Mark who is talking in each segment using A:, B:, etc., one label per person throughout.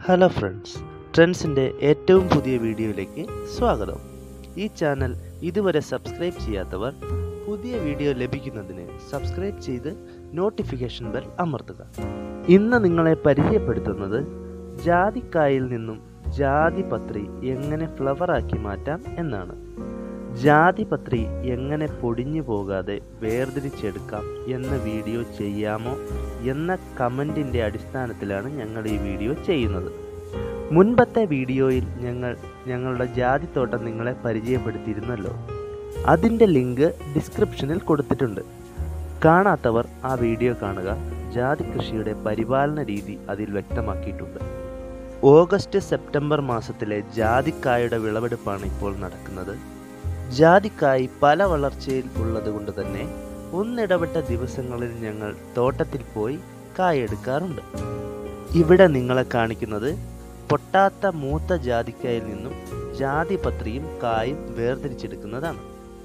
A: hello friends ട്രെൻഡ്സിൻ്റെ ഏറ്റവും പുതിയ വീഡിയോയിലേക്ക് സ്വാഗതം ഈ ചാനൽ ഇതുവരെ സബ്സ്ക്രൈബ് ചെയ്യാത്തവർ പുതിയ വീഡിയോ ലഭിക്കുന്നതിന് സബ്സ്ക്രൈബ് ചെയ്ത് നോട്ടിഫിക്കേഷൻ ബെൽ അമർത്തുക ഇന്ന് നിങ്ങളെ പരിചയപ്പെടുത്തുന്നത് ജാതിക്കായിൽ നിന്നും ജാതിപത്രി എങ്ങനെ ഫ്ലവറാക്കി മാറ്റാം എന്നാണ് ജാതിപത്രി എങ്ങനെ പൊടിഞ്ഞു പോകാതെ വേർതിരിച്ചെടുക്കാം എന്ന വീഡിയോ ചെയ്യാമോ എന്ന കമൻറ്റിൻ്റെ അടിസ്ഥാനത്തിലാണ് ഞങ്ങൾ ഈ വീഡിയോ ചെയ്യുന്നത് മുൻപത്തെ വീഡിയോയിൽ ഞങ്ങൾ ഞങ്ങളുടെ ജാതിത്തോട്ടം നിങ്ങളെ പരിചയപ്പെടുത്തിയിരുന്നല്ലോ അതിൻ്റെ ലിങ്ക് ഡിസ്ക്രിപ്ഷനിൽ കൊടുത്തിട്ടുണ്ട് കാണാത്തവർ ആ വീഡിയോ കാണുക ജാതി കൃഷിയുടെ പരിപാലന രീതി അതിൽ വ്യക്തമാക്കിയിട്ടുണ്ട് ഓഗസ്റ്റ് സെപ്റ്റംബർ മാസത്തിലെ ജാതിക്കായുടെ വിളവെടുപ്പാണ് ഇപ്പോൾ നടക്കുന്നത് ജാതിക്കായി പല വളർച്ചയിൽ ഉള്ളതുകൊണ്ട് തന്നെ ഒന്നിടവിട്ട ദിവസങ്ങളിൽ ഞങ്ങൾ തോട്ടത്തിൽ പോയി കായെടുക്കാറുണ്ട് ഇവിടെ നിങ്ങളെ കാണിക്കുന്നത് പൊട്ടാത്ത മൂത്ത ജാതിക്കായിൽ നിന്നും ജാതിപത്രിയും കായും വേർതിരിച്ചെടുക്കുന്നതാണ്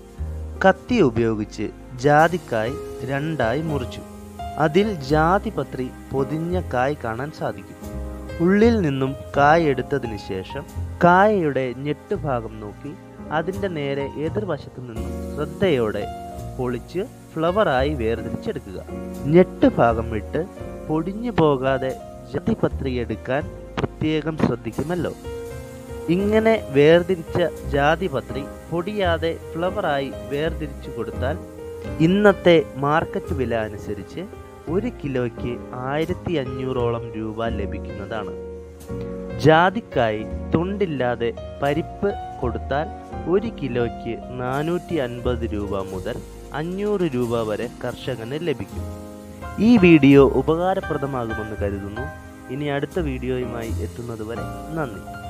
A: കത്തി ഉപയോഗിച്ച് ജാതിക്കായ് രണ്ടായി മുറിച്ചു അതിൽ ജാതിപത്രി പൊതിഞ്ഞ കായ് കാണാൻ സാധിക്കും ഉള്ളിൽ നിന്നും കായ് എടുത്തതിന് ശേഷം കായയുടെ ഞെട്ടുഭാഗം നോക്കി അതിൻ്റെ നേരെ എതിർവശത്തു നിന്നും ശ്രദ്ധയോടെ പൊളിച്ച് ഫ്ലവറായി വേർതിരിച്ചെടുക്കുക ഞെട്ട് ഭാഗം വിട്ട് പൊടിഞ്ഞു പോകാതെ ജാതിപത്രി എടുക്കാൻ പ്രത്യേകം ശ്രദ്ധിക്കുമല്ലോ ഇങ്ങനെ വേർതിരിച്ച ജാതിപത്രി പൊടിയാതെ ഫ്ലവറായി വേർതിരിച്ചു കൊടുത്താൽ ഇന്നത്തെ മാർക്കറ്റ് വില അനുസരിച്ച് ഒരു കിലോയ്ക്ക് ആയിരത്തി അഞ്ഞൂറോളം രൂപ ലഭിക്കുന്നതാണ് ജാതിക്കായി തുണ്ടില്ലാതെ പരിപ്പ് കൊടുത്താൽ ഒരു കിലോയ്ക്ക് നാനൂറ്റി അൻപത് രൂപ മുതൽ അഞ്ഞൂറ് രൂപ വരെ കർഷകന് ലഭിക്കും ഈ വീഡിയോ ഉപകാരപ്രദമാകുമെന്ന് കരുതുന്നു ഇനി അടുത്ത വീഡിയോയുമായി എത്തുന്നതുവരെ നന്ദി